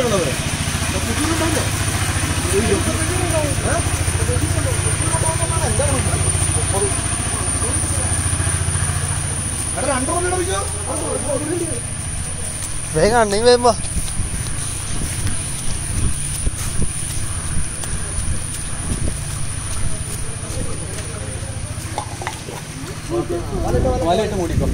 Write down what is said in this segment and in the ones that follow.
വേണ്ടത് രണ്ടു മണി അടിക്കോ വേഗം അണ്ണയും വേഗം വാ വലയിട്ട് മൂടിക്കോ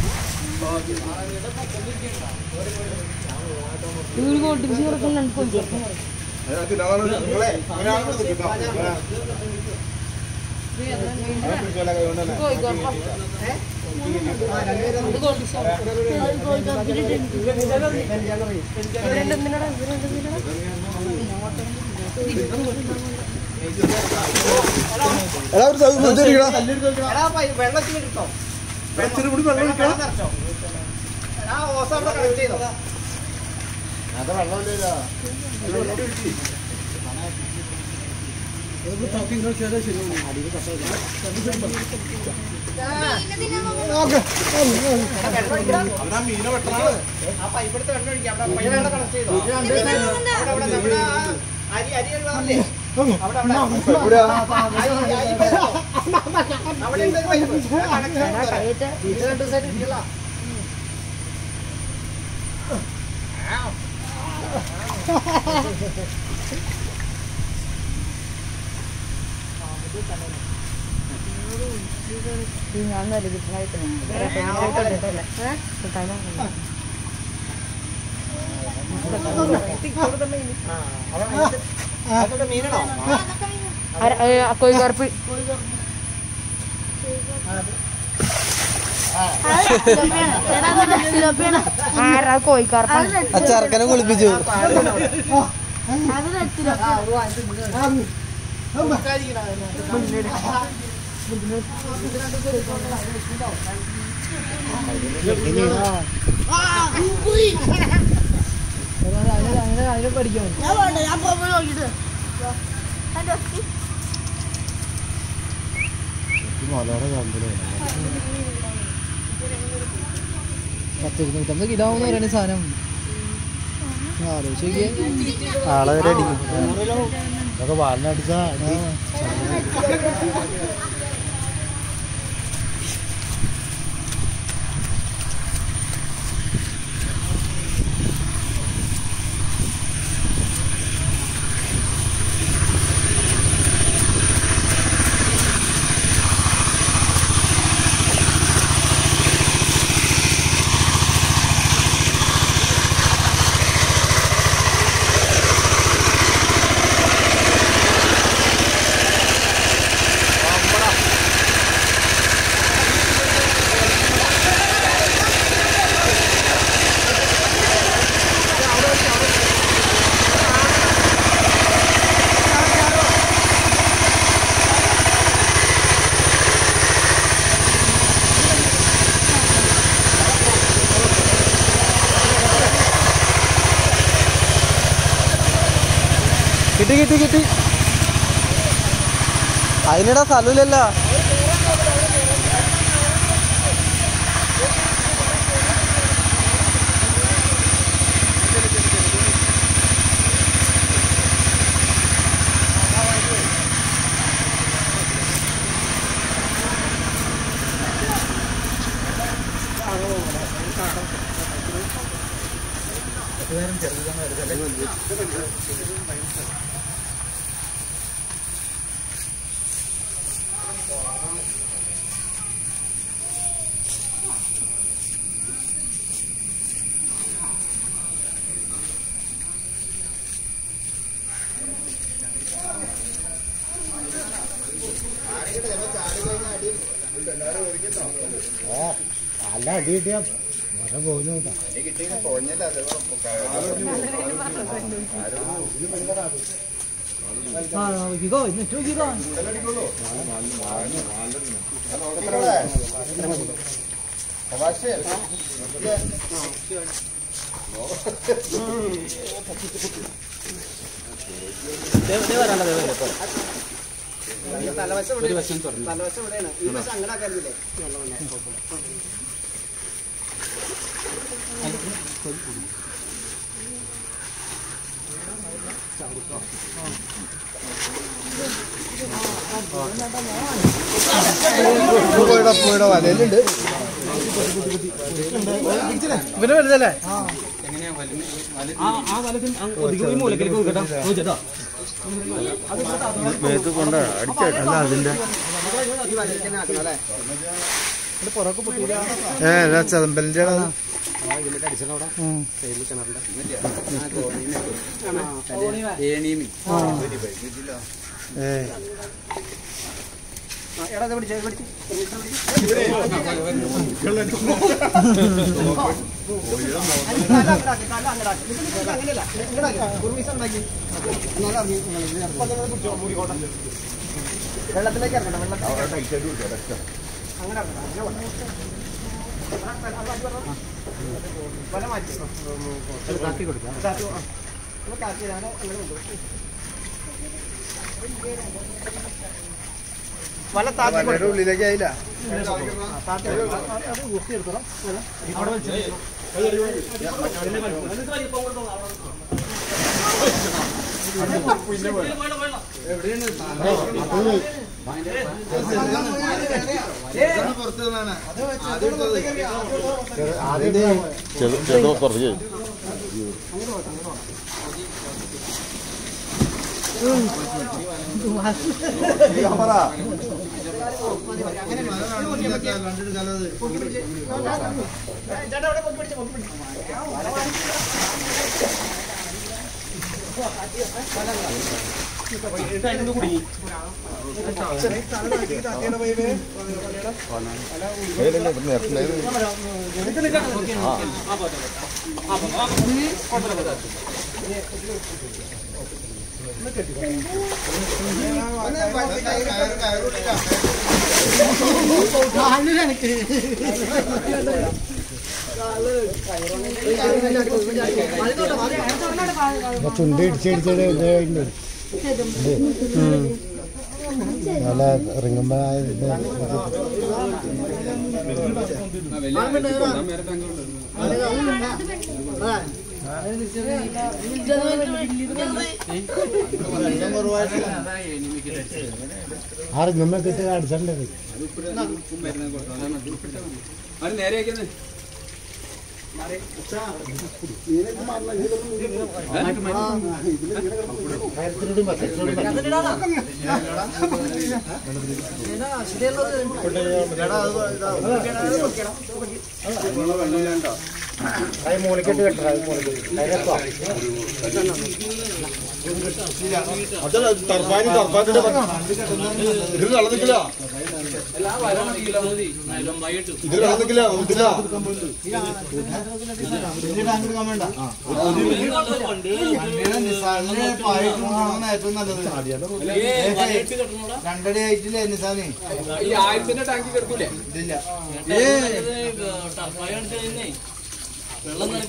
നിങ്ങളെ ഒരാളോട് കിട്ടോ എടാ ഒരു സൗ- ഇത് ഇരിക്കടാ. വെള്ളത്തിലിട്ടോ എടാ, ഇച്ചിരി കൂടി വെള്ളം ഒഴിക്കണം. ആ ഓസ അവിടെ കണക്ട് ചെയ്തോ അത് വെള്ളമില്ല അവനാ മീനെ വെട്ടണാണ് ആ പൈപ്പ് എടുത്ത് വെള്ളം ഒഴിക്കാം അവിടെ പൈപ്പ് വെള്ളം കണക്ട് ചെയ്തോ അവിടെ അവിടെ നമ്മുടെ ആ അരി അരി ഉള്ളതല്ലേ അവിടെ അവിടെ അരി അരി പൈപ്പ് അവിടെ ഉണ്ട് പൈപ്പ് കണക്ട് ഇത് രണ്ട് ദിവസമായിട്ട് ഇട്ടില്ല അവിടെ മീനാണോ കോഴിക്കറുപ്പ് ആരാ കോഴിക്കറുപ്പാണ് ആ ചെറുക്കനെ കുളിപ്പിച്ചു പത്തിരുന്നൂറ്റമ്പത് കിലോ എന്ന് പറയുന്ന സാധനം ആലോചിച്ച് നോക്കിയേ ആളെ വരെ അടിക്കും ഇതൊക്കെ വാലിനടിച്ചാ കിട്ടി കിട്ടി കിട്ടി അതിനിടാ സ്ഥലമില്ലല്ലോ അല്ല അടി കിട്ടിയാ മരം പോകുന്നു ആ നോക്കിക്കോ എന്നിട്ട് നോക്കിക്കോ തലവശം ഇവിടെ തലവശം ഇവിടെയാണ് ഈ വശം അങ്ങനെ ആക്കരുതില്ലേ പോയിടാ പോയിടാ വലയിലുണ്ട് ഇവര് വലുതല്ലേ മേത്ത് കൊണ്ട അടിച്ചല്ല അതിന്റെ ഏ ചതമ്പലിന്റെ ഏ എടാ ഇത് പിടിച്ചേ പിടിച്ച് വെള്ളത്തിലേക്ക് ഇറങ്ങണം വെള്ളത്തിലേക്ക് അങ്ങനെ ഇറങ്ങണം അങ്ങനെ പോട്ടെ. വല മാറ്റി കാട്ടി കൊടുക്കാം കാട്ടി ആ. ഒന്ന് കാട്ടി ഇടാതെ അങ്ങനെ കൊണ്ടുപോകും വല താത്തി കൊടുക്കും ഉള്ളിലേക്ക് ആയില്ല ചേട്ടാ അവിടെ പൊക്കി പിടിച്ച് പൊക്കി പിടിച്ച് ചുണ്ട് ഇടിച്ചടിച്ചത് ഇതായിട്ടുണ്ട് നല്ല ഇറങ്ങുമ്പോ ആ ഇറങ്ങുമ്പോ കിട്ടി അടിച്ചിട്ടുണ്ട് അത് മൂലക്കെട്ട് കെട്ടാ ടർപ്പാനി ടർപ്പാക്കിന്റെ ഇതിൽ വെള്ളം നിൽക്കില്ല ഇതിൽ വെള്ളം നിൽക്കില്ല ഇതില്ല ഏറ്റവും നല്ലത് രണ്ടടി ആയിട്ടില്ല നിസാനെ ഈ ആയിരത്തിന്റെ ടാങ്കി കിടക്കൂലേ ഇതില്ല വെള്ളം